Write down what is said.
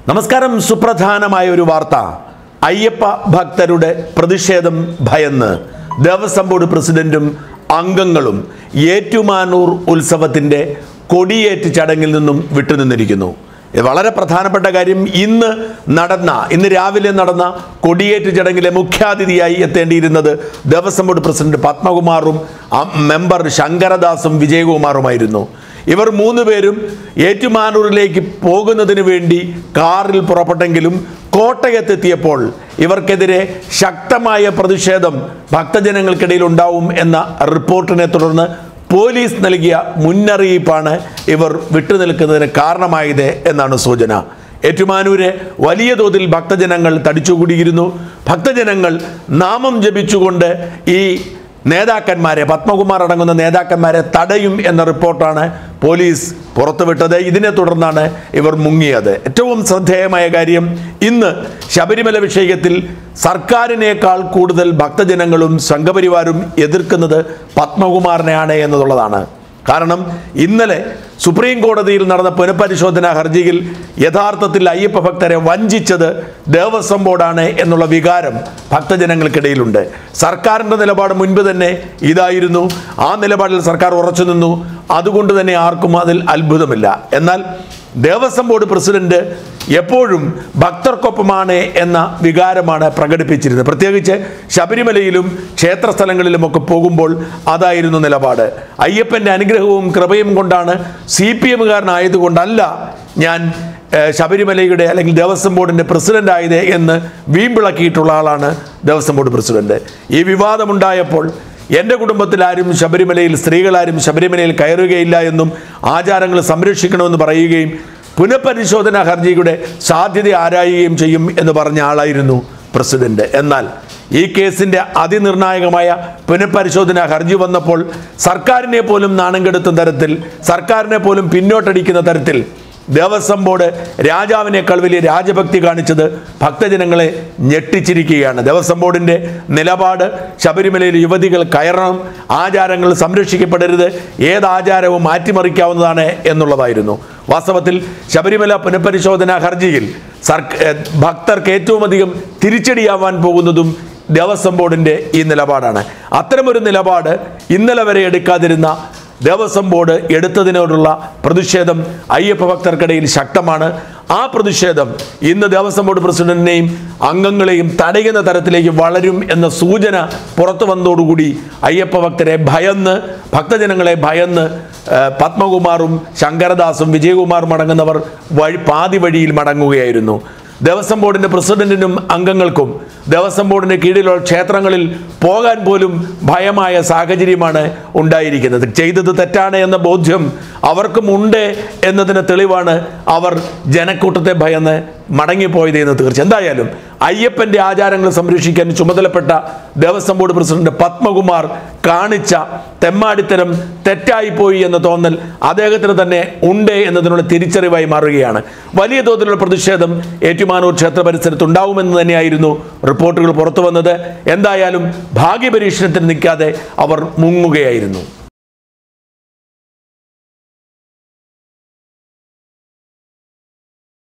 നമസ്കാരം സുപ്രധാനമായ ഒരു വാർത്ത അയ്യപ്പ ഭക്തരുടെ പ്രതിഷേധം ഭയന്ന് ദേവസ്വം ബോർഡ് പ്രസിഡന്റും അംഗങ്ങളും ഏറ്റുമാനൂർ ഉത്സവത്തിൻ്റെ കൊടിയേറ്റ് ചടങ്ങിൽ നിന്നും വിട്ടുനിന്നിരിക്കുന്നു ഇത് വളരെ പ്രധാനപ്പെട്ട കാര്യം ഇന്ന് നടന്ന ഇന്ന് രാവിലെ നടന്ന കൊടിയേറ്റ് ചടങ്ങിലെ മുഖ്യാതിഥിയായി എത്തേണ്ടിയിരുന്നത് ദേവസ്വം ബോർഡ് പ്രസിഡന്റ് പത്മകുമാറും ആ മെമ്പർ ശങ്കരദാസും വിജയകുമാറുമായിരുന്നു ഇവർ മൂന്ന് പേരും ഏറ്റുമാനൂരിലേക്ക് പോകുന്നതിന് വേണ്ടി കാറിൽ പുറപ്പെട്ടെങ്കിലും കോട്ടയത്തെത്തിയപ്പോൾ ഇവർക്കെതിരെ ശക്തമായ പ്രതിഷേധം ഭക്തജനങ്ങൾക്കിടയിൽ ഉണ്ടാവും എന്ന റിപ്പോർട്ടിനെ തുടർന്ന് പോലീസ് നൽകിയ മുന്നറിയിപ്പാണ് ഇവർ വിട്ടുനിൽക്കുന്നതിന് കാരണമായത് എന്നാണ് സൂചന ഏറ്റുമാനൂരെ വലിയ തോതിൽ ഭക്തജനങ്ങൾ തടിച്ചുകൂടിയിരുന്നു ഭക്തജനങ്ങൾ നാമം ജപിച്ചുകൊണ്ട് ഈ നേതാക്കന്മാരെ പത്മകുമാർ അടങ്ങുന്ന നേതാക്കന്മാരെ തടയും എന്ന റിപ്പോർട്ടാണ് പോലീസ് പുറത്തുവിട്ടത് ഇതിനെ തുടർന്നാണ് ഇവർ മുങ്ങിയത് ഏറ്റവും ശ്രദ്ധേയമായ കാര്യം ഇന്ന് ശബരിമല വിഷയത്തിൽ സർക്കാരിനേക്കാൾ കൂടുതൽ ഭക്തജനങ്ങളും സംഘപരിവാരും എതിർക്കുന്നത് പത്മകുമാറിനെയാണ് എന്നുള്ളതാണ് കാരണം ഇന്നലെ സുപ്രീം കോടതിയിൽ നടന്ന പുനഃപരിശോധനാ ഹർജിയിൽ യഥാർത്ഥത്തിൽ അയ്യപ്പ ഭക്തരെ വഞ്ചിച്ചത് ദേവസ്വം ബോർഡാണ് എന്നുള്ള വികാരം ഭക്തജനങ്ങൾക്കിടയിലുണ്ട് സർക്കാരിൻ്റെ നിലപാട് മുൻപ് തന്നെ ഇതായിരുന്നു ആ നിലപാടിൽ സർക്കാർ ഉറച്ചു നിന്നു അതുകൊണ്ട് തന്നെ ആർക്കും അതിൽ അത്ഭുതമില്ല എന്നാൽ ദേവസ്വം ബോർഡ് പ്രസിഡന്റ് എപ്പോഴും ഭക്തർക്കൊപ്പമാണ് എന്ന വികാരമാണ് പ്രകടിപ്പിച്ചിരുന്നത് പ്രത്യേകിച്ച് ശബരിമലയിലും ക്ഷേത്രസ്ഥലങ്ങളിലുമൊക്കെ പോകുമ്പോൾ അതായിരുന്നു നിലപാട് അയ്യപ്പൻ്റെ അനുഗ്രഹവും കൃപയും കൊണ്ടാണ് സി പി എമ്മുകാരനായതുകൊണ്ടല്ല ഞാൻ ഏഹ്, ശബരിമലയുടെ അല്ലെങ്കിൽ ദേവസ്വം ബോർഡിൻ്റെ പ്രസിഡന്റ് ആയത് എന്ന് വീമ്പിളക്കിയിട്ടുള്ള ആളാണ് ദേവസ്വം ബോർഡ് പ്രസിഡന്റ് ഈ വിവാദമുണ്ടായപ്പോൾ എൻ്റെ കുടുംബത്തിൽ ആരും ശബരിമലയിൽ സ്ത്രീകളാരും ശബരിമലയിൽ കയറുകയില്ല എന്നും ആചാരങ്ങൾ സംരക്ഷിക്കണമെന്ന് പറയുകയും പുനഃപരിശോധനാ ഹർജിയുടെ സാധ്യത ആരായുകയും ചെയ്യും എന്ന് പറഞ്ഞ ആളായിരുന്നു പ്രസിഡന്റ് എന്നാൽ ഈ കേസിൻ്റെ അതിനിർണായകമായ പുനഃപരിശോധനാ ഹർജി വന്നപ്പോൾ സർക്കാരിനെ പോലും നാണം കെടുത്തുന്ന തരത്തിൽ സർക്കാരിനെ പോലും പിന്നോട്ടടിക്കുന്ന തരത്തിൽ ദേവസ്വം ബോർഡ് രാജാവിനേക്കാൾ വലിയ രാജഭക്തി കാണിച്ചത് ഭക്തജനങ്ങളെ ഞെട്ടിച്ചിരിക്കുകയാണ് ദേവസ്വം ബോർഡിൻ്റെ നിലപാട് ശബരിമലയിൽ യുവതികൾ കയറണം ആചാരങ്ങൾ സംരക്ഷിക്കപ്പെടരുത് ഏത് ആചാരവും മാറ്റിമറിക്കാവുന്നതാണ് എന്നുള്ളതായിരുന്നു വാസ്തവത്തിൽ ശബരിമല പുനഃപരിശോധനാ ഹർജിയിൽ സർക്ക ഏഹ് ഭക്തർക്ക് ഏറ്റവും അധികം തിരിച്ചടിയാവാൻ പോകുന്നതും ദേവസ്വം ബോർഡിൻ്റെ ഈ നിലപാടാണ് അത്തരമൊരു നിലപാട് ഇന്നലെ വരെ എടുക്കാതിരുന്ന ദേവസ്വം ബോർഡ് എടുത്തതിനോടുള്ള പ്രതിഷേധം അയ്യപ്പ ഭക്തർക്കിടയിൽ ശക്തമാണ് ആ പ്രതിഷേധം ഇന്ന് ദേവസ്വം ബോർഡ് പ്രസിഡന്റിനെയും അംഗങ്ങളെയും തടയുന്ന തരത്തിലേക്ക് വളരും എന്ന സൂചന പുറത്തു വന്നതോടുകൂടി അയ്യപ്പ ഭക്തരെ ഭയന്ന് ഭക്തജനങ്ങളെ ഭയന്ന് ആ, പത്മകുമാറും ശങ്കരദാസും വിജയകുമാറും അടങ്ങുന്നവർ വഴി പാതി വഴിയിൽ മടങ്ങുകയായിരുന്നു ദേവസ്വം ബോർഡിന്റെ പ്രസിഡന്റിനും അംഗങ്ങൾക്കും ദേവസ്വം ബോർഡിന്റെ കീഴിലുള്ള ക്ഷേത്രങ്ങളിൽ പോകാൻ പോലും ഭയമായ സാഹചര്യമാണ് ഉണ്ടായിരിക്കുന്നത് ചെയ്തത് തെറ്റാണ് എന്ന ബോധ്യം അവർക്കും ഉണ്ട് എന്നതിന് തെളിവാണ് അവർ ജനക്കൂട്ടത്തെ ഭയന്ന് മടങ്ങിപ്പോയത് എന്ന് തീർച്ച എന്തായാലും അയ്യപ്പന്റെ ആചാരങ്ങൾ സംരക്ഷിക്കാൻ ചുമതലപ്പെട്ട ദേവസ്വം ബോർഡ് പ്രസിഡന്റ് പത്മകുമാർ കാണിച്ച തെമ്മാടിത്തരം തെറ്റായിപ്പോയി എന്ന തോന്നൽ അദ്ദേഹത്തിന് തന്നെ ഉണ്ട് എന്നതിനുള്ള തിരിച്ചറിവായി മാറുകയാണ് വലിയ തോതിലുള്ള പ്രതിഷേധം ഏറ്റുമാനൂർ ക്ഷേത്ര പരിസരത്ത് ഉണ്ടാവുമെന്ന് തന്നെയായിരുന്നു റിപ്പോർട്ടുകൾ പുറത്തു വന്നത് എന്തായാലും ഭാഗ്യപരീക്ഷണത്തിന് നിൽക്കാതെ അവർ മുങ്ങുകയായിരുന്നു